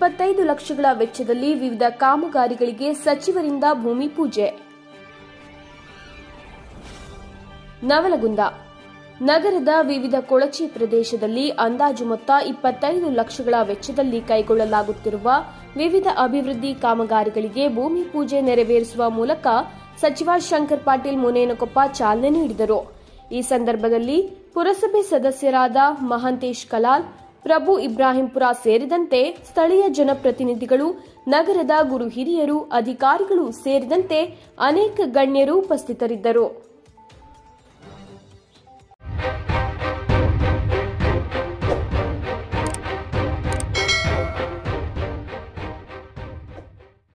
ಇಪ್ಪತ್ತೈದು ಲಕ್ಷಗಳ ವೆಚ್ಚದಲ್ಲಿ ವಿವಿಧ ಕಾಮಗಾರಿಗಳಿಗೆ ಸಚಿವರಿಂದ ಭೂಮಿ ಪೂಜೆ ನವಲಗುಂದ ನಗರದ ವಿವಿಧ ಕೊಳಚೆ ಪ್ರದೇಶದಲ್ಲಿ ಅಂದಾಜು ಮೊತ್ತ ಇಪ್ಪತ್ತೈದು ಲಕ್ಷಗಳ ವೆಚ್ಚದಲ್ಲಿ ಕೈಗೊಳ್ಳಲಾಗುತ್ತಿರುವ ವಿವಿಧ ಅಭಿವೃದ್ಧಿ ಕಾಮಗಾರಿಗಳಿಗೆ ಭೂಮಿ ಪೂಜೆ ನೆರವೇರಿಸುವ ಮೂಲಕ ಸಚಿವ ಶಂಕರ್ ಪಾಟೀಲ್ ಮುನೇನಕೊಪ್ಪ ಚಾಲನೆ ನೀಡಿದರು ಈ ಸಂದರ್ಭದಲ್ಲಿ ಪುರಸಭೆ ಸದಸ್ಯರಾದ ಮಹಂತೇಶ್ ಕಲಾಲ್ ಪ್ರಭು ಇಬ್ರಾಹಿಂಪುರ ಸೇರಿದಂತೆ ಸ್ಥಳೀಯ ಜನಪ್ರತಿನಿಧಿಗಳು ನಗರದ ಗುರು ಹಿರಿಯರು ಅಧಿಕಾರಿಗಳು ಸೇರಿದಂತೆ ಅನೇಕ ಗಣ್ಯರು ಉಪಸ್ಥಿತರಿದ್ದರು